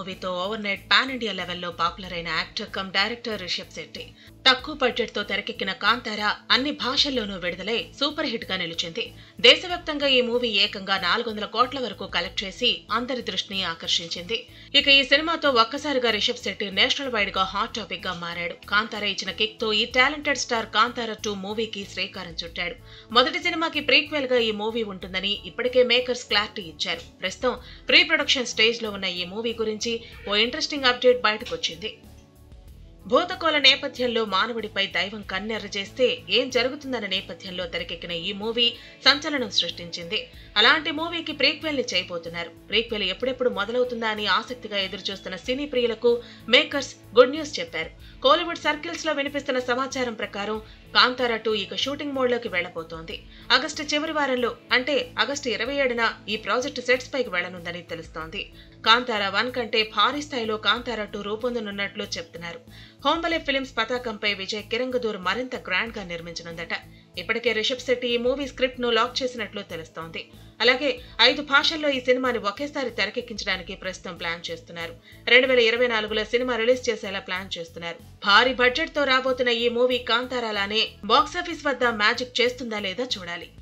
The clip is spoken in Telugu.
మూవీతో ఓవర్ నైట్ పాన్ ఇండియా లెవెల్లో పాపులర్ అయిన actor come director Rishab Shetty తక్కువ బడ్జెట్ తో తెరకెక్కిన కాంతార అన్ని భాషల్లోనూ విడుదలై సూపర్ హిట్ గా నిలిచింది దేశవ్యాప్తంగా ఈ మూవీ ఏకంగా నాలుగు వందల కోట్ల వరకు కలెక్ట్ చేసి అందరి దృష్టిని ఆకర్షించింది ఇక ఈ సినిమాతో ఒక్కసారిగా రిషబ్ శెట్టి నేషనల్ వైడ్ గా హాట్ టాపిక్ గా మారాడు కాంతార ఇచ్చిన కిక్ తో ఈ టాలెంటెడ్ స్టార్ కాంతార టూ మూవీకి శ్రీకారం చుట్టాడు మొదటి సినిమాకి ప్రీక్వెల్ గా ఈ మూవీ ఉంటుందని ఇప్పటికే మేకర్స్ క్లారిటీ ఇచ్చారు ప్రస్తుతం ప్రీ ప్రొడక్షన్ స్టేజ్ లో ఉన్న ఈ మూవీ గురించి ఓ ఇంట్రెస్టింగ్ అప్డేట్ బయటకు వచ్చింది భూతకోల నేపథ్యంలో మానవుడిపై దైవం కన్నెర్ర చేస్తే ఏం జరుగుతుందన్న నేపథ్యంలో తెరకెక్కిన ఈ మూవీ సంచలనం సృష్టించింది అలాంటి మూవీకి ప్రీక్వెల్ ని చేయబోతున్నారు ప్రీక్వెల్ ఎప్పుడెప్పుడు మొదలవుతుందా అని ఆసక్తిగా ఎదురుచూస్తున్న సినీ ప్రియులకు మేకర్స్ గుడ్ న్యూస్ చెప్పారు కోలీవుడ్ సర్కిల్స్ లో వినిపిస్తున్న సమాచారం ప్రకారం కాంతారా టూ ఇక షూటింగ్ మోడ్ లోకి వెళ్లబోతోంది ఆగస్టు చివరి వారంలో అంటే ఆగస్టు ఇరవై ఏడున ఈ ప్రాజెక్టు సెట్స్ పైకి వెళ్లనుందని తెలుస్తోంది కాంతారా వన్ కంటే భారీ స్థాయిలో కాంతారా టూ రూపొందనున్నట్లు చెప్తున్నారు హోంబలే ఫిలిమ్స్ పతాకంపై విజయ్ కిరంగదూర్ మరింత గ్రాండ్ గా నిర్మించనుందట ఇప్పటికే రిషబ్ శెట్టి ఈ మూవీ స్క్రిప్ట్ ను లాక్ చేసినట్లు తెలుస్తోంది అలాగే ఐదు భాషల్లో ఈ సినిమాని ఒకేసారి తెరకెక్కించడానికి ప్రస్తుతం ప్లాన్ చేస్తున్నారు రెండు వేల ఇరవై నాలుగులో సినిమా రిలీజ్ చేసేలా ప్లాన్ చేస్తున్నారు భారీ బడ్జెట్ తో రాబోతున్న ఈ మూవీ కాంతారాలానే బాక్సాఫీస్ వద్ద మ్యాజిక్ చేస్తుందా లేదా చూడాలి